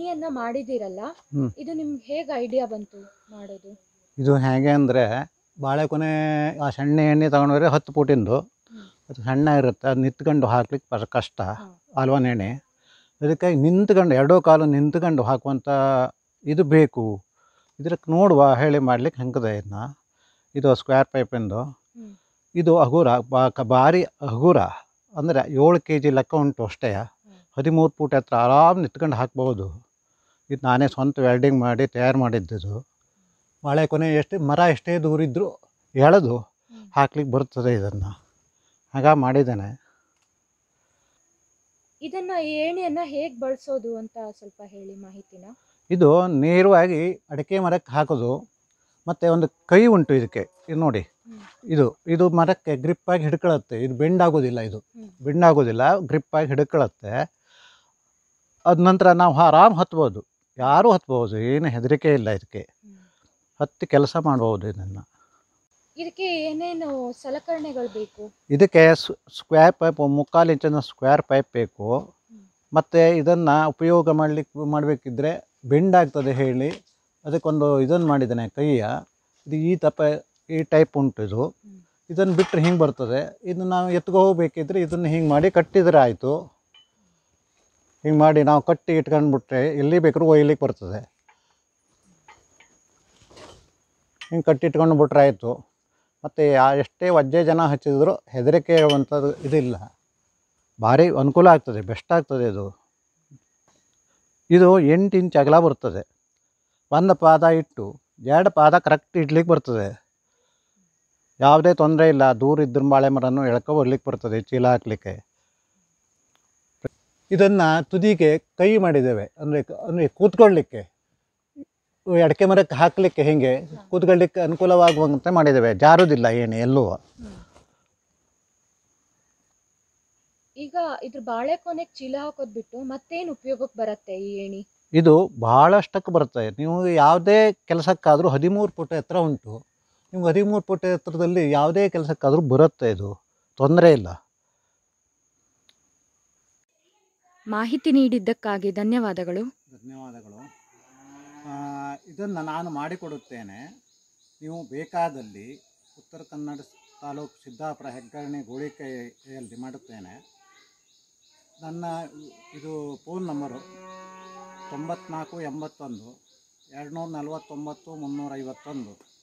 ಏಣಿಯನ್ನ ಮಾಡಿದಿರಲ್ಲ ಹ್ಮ್. ಇದು ನಿಮ್ಗೆ ಹೇಗೆ ಐಡಿಯಾ ಬಂತು ಮಾಡೋದು ಇದು ಹೇಗೆ ಅಂದರೆ ಬಾಳೆಕೊನೆ ಆ ಸಣ್ಣ ಎಣ್ಣೆ ತಗೊಂಡ್ರೆ ಹತ್ತು ಫೂಟಿಂದು ಹ್ಮ್. ಅದು ಸಣ್ಣ ಇರುತ್ತೆ ಅದು ನಿಂತ್ಕೊಂಡು ಹಾಕ್ಲಿಕ್ಕೆ ಬರ ಕಷ್ಟ ಹಾ. ಹಲ್ವನ್ ಎಣ್ಣೆ ಅದಕ್ಕಾಗಿ ನಿಂತ್ಕೊಂಡು ಎರಡೂ ಕಾಲು ನಿಂತ್ಕೊಂಡು ಹಾಕುವಂಥ ಇದು ಬೇಕು ಇದಕ್ಕೆ ನೋಡುವ ಹೇಳಿ ಮಾಡ್ಲಿಕ್ಕೆ ಹೆಂಗದೆ ಇದನ್ನ ಇದು ಸ್ಕ್ವೇರ್ ಪೈಪಿಂದು ಹ್ಮ್. ಇದು ಹಗುರ ಬಾ ಕ- ಭಾರಿ ಹಗುರ ಅಂದರೆ ಏಳು ಕೆ ಜಿ ಲೆಕ್ಕ ಉಂಟು ಅಷ್ಟೇ ಹದಿಮೂರು ಫೂಟ್ ಹತ್ರ ಆರಾಮ್ ನಿಂತ್ಕೊಂಡು ಹಾಕ್ಬೋದು ಇದು ನಾನೇ ಸ್ವಂತ ವೆಲ್ಡಿಂಗ್ ಮಾಡಿ ತಯಾರು ಮಾಡಿದ್ದಿದ್ದು ಬಾಳೆ ಕೊನೆ ಎಷ್ಟೇ ಮರ ಎಷ್ಟೇ ದೂರ ಇದ್ದರೂ ಎಳೆದು ಹ್ಮ್. ಹಾಕ್ಲಿಕ್ಕೆ ಬರ್ತದೆ ಇದನ್ನು ಹಾಗ ಮಾಡಿದ್ದೇನೆ ಇದನ್ನ ಈ ಏಣಿಯನ್ನ ಹೇಗ್ ಬಳಸೋದು ಅಂತ ಸ್ವಲ್ಪ ಹೇಳಿ ಮಾಹಿತಿನ ಇದು ನೇರವಾಗಿ ಅಡಿಕೆ ಮರಕ್ಕೆ ಹಾಕೋದು ಮತ್ತು ಒಂದು ಕೈ ಉಂಟು ಇದಕ್ಕೆ ಇದು ನೋಡಿ ಹ್ಮ್. ಇದು ಇದು ಮರಕ್ಕೆ ಗ್ರಿಪ್ಪಾಗಿ ಹಿಡ್ಕೊಳತ್ತೆ ಇದು ಬೆಂಡಾಗೋದಿಲ್ಲ ಇದು ಹ್ಮ್. ಬೆಂಡಾಗೋದಿಲ್ಲ ಗ್ರಿಪ್ಪಾಗಿ ಹಿಡ್ಕೊಳತ್ತೆ ಅದ ನಂತರ ನಾವು ಆರಾಮ್ ಹತ್ಬೋದು ಯಾರೂ ಹತ್ಬೋದು ಏನು ಹೆದರಿಕೆ ಇಲ್ಲ ಇದಕ್ಕೆ ಹ್ಮ್. ಹತ್ತಿ ಕೆಲಸ ಮಾಡ್ಬೋದು ಇದನ್ನು ಇದಕ್ಕೆ ಏನೇನು ಸಲಕರಣೆಗಳು ಬೇಕು ಇದಕ್ಕೆ ಸ್ಕ್ವೇರ್ ಪೈಪ್ ಮುಕ್ಕಾಲು ಇಂಚಿನ ಸ್ಕ್ವೇರ್ ಪೈಪ್ ಬೇಕು ಹ್ಮ್. ಮತ್ತು ಇದನ್ನು ಉಪಯೋಗ ಮಾಡಲಿಕ್ಕೆ ಮಾಡಬೇಕಿದ್ರೆ ಬೆಂಡಾಗ್ತದೆ ಹೇಳಿ ಅದಕ್ಕೊಂದು ಇದನ್ನು ಮಾಡಿದ್ದೇನೆ ಕೈಯ ಇದು ಈ ತಪ ಈ ಟೈಪ್ ಉಂಟು ಇದು ಹ್ಮ್. ಇದನ್ನು ಬಿಟ್ಟರೆ ಹಿಂಗೆ ಬರ್ತದೆ ಇದನ್ನು ನಾವು ಎತ್ಕೊ ಹೋಗ್ಬೇಕಿದ್ರೆ ಇದನ್ನು ಹಿಂಗೆ ಮಾಡಿ ಕಟ್ಟಿದರೆ ಆಯಿತು ಹಿಂಗೆ ಮಾಡಿ ನಾವು ಕಟ್ಟಿ ಇಟ್ಕೊಂಡ್ಬಿಟ್ರೆ ಎಲ್ಲಿ ಬೇಕಾದ್ರೂ ಒಯ್ಲಿಕ್ಕೆ ಬರ್ತದೆ ಹಿಂಗೆ ಕಟ್ಟಿ ಇಟ್ಕೊಂಡು ಬಿಟ್ರೆ ಆಯಿತು ಮತ್ತು ಎಷ್ಟೇ ವಜ್ಜೆ ಜನ ಹಚ್ಚಿದ್ರು ಹೆದರಿಕೆ ಹೇಳುವಂಥದ್ದು ಇದಿಲ್ಲ ಭಾರಿ ಅನುಕೂಲ ಆಗ್ತದೆ ಬೆಸ್ಟ್ ಆಗ್ತದೆ ಇದು ಇದು ಎಂಟು ಇಂಚ್ ಅಗಲ ಬರ್ತದೆ ಒಂದು ಪಾದ ಇಟ್ಟು ಎರಡು ಪಾದ ಕರೆಕ್ಟ್ ಇಡ್ಲಿಕ್ಕೆ ಬರ್ತದೆ ಯಾವುದೇ ತೊಂದರೆ ಇಲ್ಲ ದೂರ ಇದ್ರ ಬಾಳೆ ಮರನೂ ಎಳ್ಕೊ ಬರ್ಲಿಕ್ಕೆ ಬರ್ತದೆ ಚೀಲ ಹಾಕಲಿಕ್ಕೆ ಇದನ್ನು ತುದಿಗೆ ಕೈ ಮಾಡಿದ್ದೇವೆ ಅಂದರೆ ಅಂದರೆ ಕೂತ್ಕೊಳ್ಳಿಕ್ಕೆ ಅಡಿಕೆ ಮರಕ್ಕೆ ಹಾಕಲಿಕ್ಕೆ ಹಿಂಗೆ ಕೂತ್ಕೊಳ್ಳಿಕ್ಕೆ ಅನುಕೂಲವಾಗುವಂತೆ ಮಾಡಿದ್ದೇವೆ ಜಾರುವುದಿಲ್ಲ ಏನು ಎಲ್ಲೂ ಈಗ ಇದ್ರ ಬಾಳೆಕೊನೆಗೆ ಚೀಲ ಹಾಕೋದ್ ಬಿಟ್ಟು ಮತ್ತೇನ್ ಉಪಯೋಗಕ್ಕೆ ಬರತ್ತೆ ಈ ಏಣಿ ಇದು ಭಾಳಷ್ಟಕ್ಕೆ ಬರುತ್ತೆ ನೀವು ಯಾವುದೇ ಕೆಲಸಕ್ಕಾದರೂ ಹದಿಮೂರು ಫುಟ್ ಎತ್ತರ ಉಂಟು ನಿಮ್ಗೆ ಹದಿಮೂರು ಫುಟ್ ಎತ್ತರದಲ್ಲಿ ಯಾವುದೇ ಕೆಲಸಕ್ಕಾದರೂ ಬರುತ್ತೆ ಇದು ತೊಂದರೆ ಇಲ್ಲ ಮಾಹಿತಿ ನೀಡಿದ್ದಕ್ಕಾಗಿ ಧನ್ಯವಾದಗಳು ಧನ್ಯವಾದಗಳು ಇದನ್ನು ನಾನು ಮಾಡಿಕೊಡುತ್ತೇನೆ ನೀವು ಬೇಕಾದಲ್ಲಿ ಉತ್ತರ ಕನ್ನಡ ತಾಲೂಕು ಸಿದ್ದಾಪುರ ಹೆಗ್ಗರಣೆ ಗೋಳಿಕೆಯಲ್ಲಿ ಮಾಡುತ್ತೇನೆ ನನ್ನ ಇದು ಫೋನ್ ನಂಬರು ತೊಂಬತ್ನಾಲ್ಕು ಎಂಬತ್ತೊಂದು ಎರಡುನೂರ ನಲವತ್ತೊಂಬತ್ತು ಮುನ್ನೂರ ಐವತ್ತೊಂದು